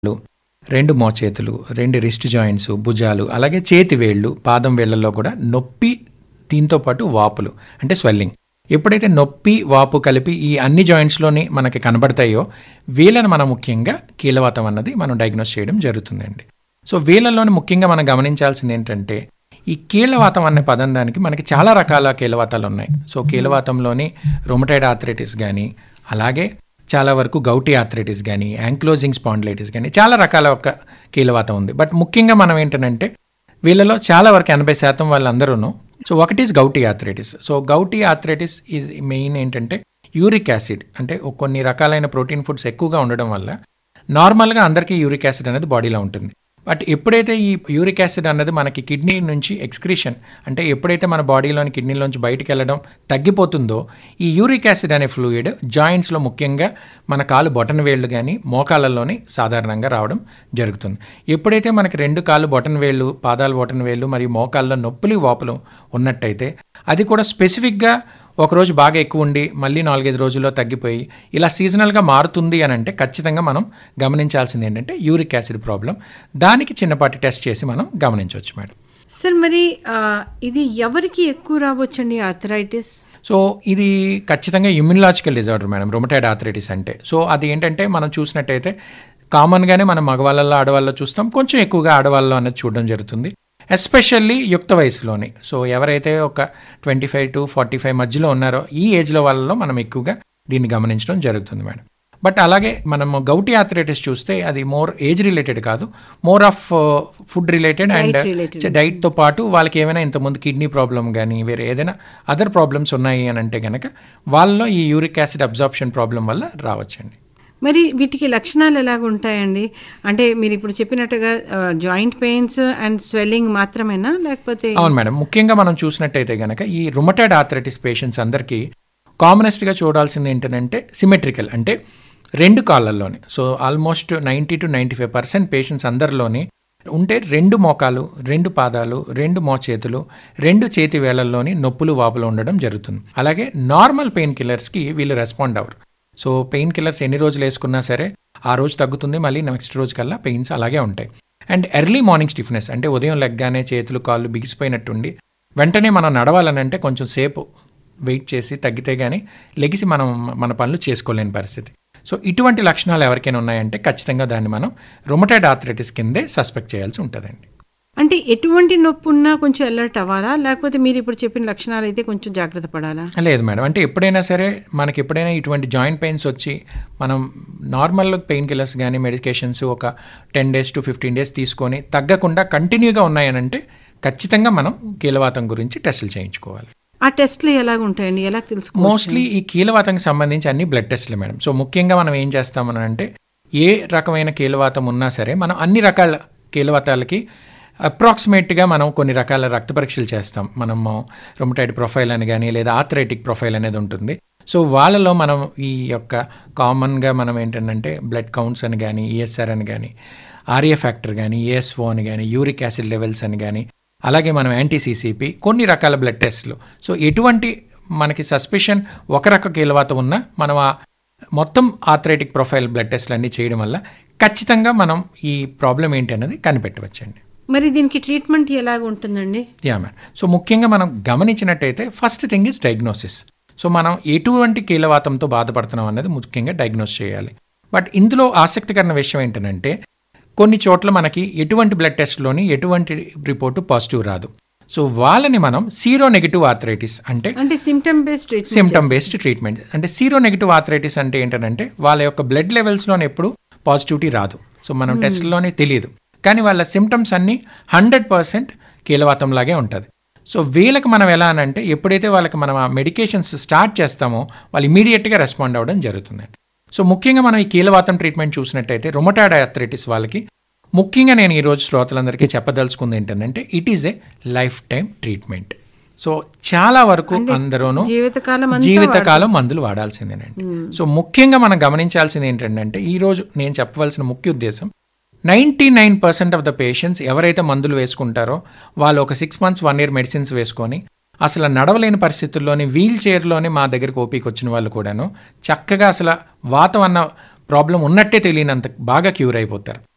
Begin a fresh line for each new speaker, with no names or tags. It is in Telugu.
వేళ్ళు, రెండు మోచేతులు, రెండు రిస్ట్ జాయింట్స్, భుజాలు, అలాగే చేతి వేళ్ళు, పాదం వేళ్ళలో కూడా నొప్పి దీంతో పాటు వాపులు అంటే స్వెల్లింగ్. ఎప్పుడైతే నొప్పి, వాపు కలిపి ఈ అన్ని జాయింట్స్‌లోని మనకి కనబడతాయో వీళ్ళని మనం ముఖ్యంగా కీళ్ళవాతం అన్నది మనం డయాగ్నోస్ చేయడం జరుగుతుందండి. సో వీళ్ళలోని ముఖ్యంగా మనం గమనించాల్సిందేంటంటే ఈ కీళ్ళవాతం అనే పదం దానికి మనకి చాలా రకాల కీళ్ళవాతాలున్నాయి. సో కీళ్ళవాతంలోని రొమటైడ్ ఆర్థరైటిస్ గానీ, అలాగే చాలా వరకు గౌటీ ఆర్థరైటిస్ గానీ, యాంక్లోజింగ్ స్పాండిలైటిస్ గానీ చాలా రకాల ఒక కీళ్ళవాతం ఉంది. బట్ ముఖ్యంగా మనం ఏంటనంటే వీళ్ళలో చాలా వరకు 80% వాళ్ళందరూను సో ఒకటి is gouty arthritis. So gouty arthritis is main ఏంటంటే యూరిక్ యాసిడ్ అంటే కొన్ని రకాలైన ప్రోటీన్ ఫుడ్స్ ఎక్కువగా ఉండడం వల్ల నార్మల్‌గా అందరికీ యూరిక్ యాసిడ్ అనేది బాడీలో ఉంటుంది. బట్ ఎప్పుడైతే ఈ యూరిక్ యాసిడ్ అన్నది మనకి కిడ్నీ నుంచి ఎక్స్‌క్రీషన్ అంటే ఎప్పుడైతే మన బాడీలోని కిడ్నీలోంచి బయటికెళ్ళడం తగ్గిపోతుందో ఈ యూరిక్ యాసిడ్ అనే ఫ్లూయిడ్ జాయింట్స్‌లో ముఖ్యంగా మన కాలు బొటన వేళ్ళు గానీ, మోకాళ్ళలోని సాధారణంగా రావడం జరుగుతుంది. ఎప్పుడైతే మనకి 2 కాళ్ళు బొటన వేళ్ళు, పాదాలు బొటన వేళ్ళు మరియు మోకాళ్ళలో నొప్పులు, వాపులు ఉన్నట్టయితే అది కూడా స్పెసిఫిక్‌గా ఒకరోజు బాగా ఎక్కువుండి మళ్ళీ 4, 5 రోజుల్లో తగ్గిపోయి ఇలా సీజనల్‌గా మారుతుంది అనంటే ఖచ్చితంగా మనం గమనించాల్సింది ఏంటంటే యూరిక్ యాసిడ్ ప్రాబ్లమ్. దానికి చిన్నపాటి టెస్ట్ చేసి మనం గమనించొచ్చు మేడం.
సార్ మరి ఆహ్, ఇది ఎవరికి ఎక్కువ రావచ్చండి ఆర్థరైటిస్?
సో ఇది ఖచ్చితంగా immunological disorder madam rheumatoid arthritis అంటే. సో అది ఏంటంటే మనం చూసినట్టయితే కామన్‌గానే మనం మగవాళ్ళలో, ఆడవాళ్ళలో చూస్తాం. కొంచెం ఎక్కువగా ఆడవాళ్ళలో అనేది చూడడం జరుగుతుంది. ఎస్పెషల్లీ యుక్త వయసులోని. సో ఎవరైతే ఒక 25-45 మధ్యలో ఉన్నారో ఈ ఏజ్‌లో వాళ్ళలో మనం ఎక్కువగా దీన్ని గమనించడం జరుగుతుంది మేడం. బట్ అలాగే మనము గౌటీ ఆర్థరైటిస్ చూస్తే అది మోర్ ఏజ్ రిలేటెడ్ కాదు. More of food related and
diet related.
డైట్‌తో పాటు వాళ్ళకి ఏమైనా ఇంతకుముందు కిడ్నీ ప్రాబ్లమ్ గానీ, వేరే ఏదైనా అదర్ ప్రాబ్లమ్స్ ఉన్నాయి అనంటే గనక వాళ్ళలో ఈ యూరిక్ యాసిడ్ అబ్జార్ప్షన్ ప్రాబ్లమ్ వల్ల రావచ్చండి.
మరి వీటికి లక్షణాలు ఎలాగుంటాయండి? అంటే మీరిప్పుడు చెప్పినట్టుగా ఆహ్, జాయింట్ పెయిన్స్ అండ్ స్వెల్లింగ్ మాత్రమేనా? లేకపోతే
అవును మేడం. ముఖ్యంగా మనం చూసినట్టయితే గనక ఈ రుమటాయిడ్ ఆర్థరైటిస్ పేషెంట్స్ అందరికీ కామనెస్ట్‌గా చూడాల్సింది ఏంటనంటే సిమెట్రికల్ అంటే 2 కాళ్ళల్లోని. సో ఆల్మోస్ట్ 90-95% పేషెంట్స్ అందరిలోని ఉంటే 2 మోకాలు, 2 పాదాలు, 2 మోచేతులు, 2 చేతి వేళ్ళల్లోని నొప్పులు, వాపులు ఉండడం జరుగుతుంది. అలాగే నార్మల్ పెయిన్ కిల్లర్స్‌కి వీళ్ళు రెస్పాండ్ అవ్వరు. సో పెయిన్ కిల్లర్స్ ఎన్ని రోజులు ఏసుకున్నా సరే ఆ రోజు తగ్గుతుంది. మళ్ళీ నెక్స్ట్ రోజు కల్లా పెయిన్స్ అలాగే ఉంటాయి. అండ్ ఎర్లీ మార్నింగ్ స్టిఫ్‌నెస్ అంటే ఉదయం లెగ్గానే చేతులు, కాళ్ళు బిగిసిపోయినట్టుండి వెంటనే మనం నడవాలనంటే కొంచెం సేపు వెయిట్ చేసి తగ్గితే గానీ లెగిసి మనం మన పనులు చేసుకోలేని పరిస్థితి. సో ఇటువంటి లక్షణాలు ఎవరికైనా ఉన్నాయంటే ఖచ్చితంగా దాన్ని మనం రుమటాయిడ్ ఆర్థరైటిస్ కిందే సస్పెక్ట్ చేయాల్సి ఉంటదండి.
అంటే ఎటువంటి నొప్పున్నా కొంచెం అలర్ట్ అవ్వాలా? లేకపోతే మీరిప్పుడు చెప్పిన లక్షణాలైతే కొంచెం జాగ్రత్త పడాలా?
లేదు మేడం. అంటే ఎప్పుడైనా సరే మనకి ఎప్పుడైనా ఇటువంటి జాయింట్ పెయిన్స్ వచ్చి మనం నార్మల్ పెయిన్ కిల్లర్స్ గానీ, మెడికేషన్స్ ఒక 10 డేస్ టు 15 డేస్ తీసుకొని తగ్గకుండా కంటిన్యూగా ఉన్నాయనంటే ఖచ్చితంగా మనం కీళ్ళవాతం గురించి టెస్టులు చేయించుకోవాలి.
ఆ టెస్ట్‌లు ఎలాగుంటాయండి? ఎలా తెలుసుకోవచ్చు?
మోస్ట్‌లీ ఈ కీళ్ళవాతంకి సంబంధించి అన్ని బ్లడ్ టెస్ట్‌లే మేడం. సో ముఖ్యంగా మనం ఏం చేస్తామనంటే ఏ రకమైన కీళ్ళవాతం ఉన్నా సరే మనం అన్ని రకాల కీళ్ళవాతాలకి అప్రాక్సిమేట్‌గా మనం కొన్ని రకాల రక్త పరీక్షలు చేస్తాం. మనము రుమటాయిడ్ ప్రొఫైల్ అని గానీ లేదా ఆర్థరైటిక్ ప్రొఫైల్ అనేది ఉంటుంది. సో వాళ్ళలో మనం ఈ యొక్క కామన్‌గా మనం ఏంటనంటే బ్లడ్ కౌంట్స్ అని గానీ, ఈఎస్ఆర్ అని గానీ, ఆర్ఏ ఫ్యాక్టర్ గానీ, ఏఎస్ఓ అని గానీ, యూరిక్ యాసిడ్ లెవెల్స్ అని గానీ, అలాగే మనం యాంటీ సీసీపీ కొన్ని రకాల బ్లడ్ టెస్ట్‌లు. సో ఎటువంటి మనకి సస్పిషన్ ఒక రక కీళ్ళవాతం ఉన్నా మనం ఆ మొత్తం ఆర్థరైటిక్ ప్రొఫైల్ బ్లడ్ టెస్ట్‌లన్నీ చేయడం వల్ల ఖచ్చితంగా మనం ఈ ప్రాబ్లమ్ ఏంటి అన్నది కనిపెట్టవచ్చండి.
మరి దీనికి ట్రీట్మెంట్ ఎలాగుంటుందండి?
యాహ్! మేడం. సో ముఖ్యంగా మనం గమనించినట్టయితే first thing is diagnosis. So మనం ఎటువంటి కీళ్ళవాతంతో బాధపడుతున్నాం అన్నది ముఖ్యంగా డయాగ్నోస్ చేయాలి. బట్ ఇందులో ఆసక్తికరమైన విషయం ఏంటనంటే కొన్ని చోట్ల మనకి ఎటువంటి బ్లడ్ టెస్ట్‌లోని ఎటువంటి రిపోర్ట్ పాజిటివ్ రాదు. సో వాళ్ళని మనం సీరో నెగెటివ్ ఆర్థరైటిస్ అంటే
అంటే symptom based treatment
symptom based treatment. అంటే సీరో నెగెటివ్ ఆర్థరైటిస్ అంటే ఏంటనంటే వాళ్ళ యొక్క బ్లడ్ లెవెల్స్‌లోని ఎప్పుడు పాజిటివిటీ రాదు. సో మనం టెస్ట్‌లోనే తెలీదు. కానీ వాళ్ళ సిమ్టమ్స్ అన్నీ 100% కీళ్ళవాతం లాగే ఉంటది. సో వీళ్ళకి మనం ఎలా అనంటే ఎప్పుడైతే వాళ్ళకి మనం ఆ మెడికేషన్స్ స్టార్ట్ చేస్తామో వాళ్ళు ఇమ్మీడియేట్‌గా రెస్పాండ్ అవ్వడం జరుగుతుందండి. సో ముఖ్యంగా మనం ఈ కీళ్ళవాతం ట్రీట్మెంట్ చూసినట్టయితే రుమటాయిడ్ ఆర్థరైటిస్ వాళ్ళకి ముఖ్యంగా నేను ఈరోజు శ్రోతలందరికీ చెప్పదలుచుకుంది ఏంటనంటే it is a lifetime treatment. So చాలా వరకు అందరూను
జీవితకాలం అంతా
జీవితకాలం మందులు వాడాల్సిందేనండి. సో ముఖ్యంగా మనం గమనించాల్సింది ఏంటంటే ఈరోజు నేను చెప్పవలసిన ముఖ్య ఉద్దేశం 99% ఆఫ్ ద పేషెంట్స్ ఎవరైతే మందులు వేసుకుంటారో వాళ్ళు ఒక 6 మంత్స్, 1 ఇయర్ మెడిసిన్స్ వేసుకొని అసలు నడవలేని పరిస్థితుల్లోని వీల్ చైర్‌లోనే మా దగ్గరికి ఓపీకి వచ్చిన వాళ్ళు కూడాను చక్కగా అసల వాతం అన్న ప్రాబ్లమ్ ఉన్నట్టే తెలియనంత బాగా క్యూర్ అయిపోతారు.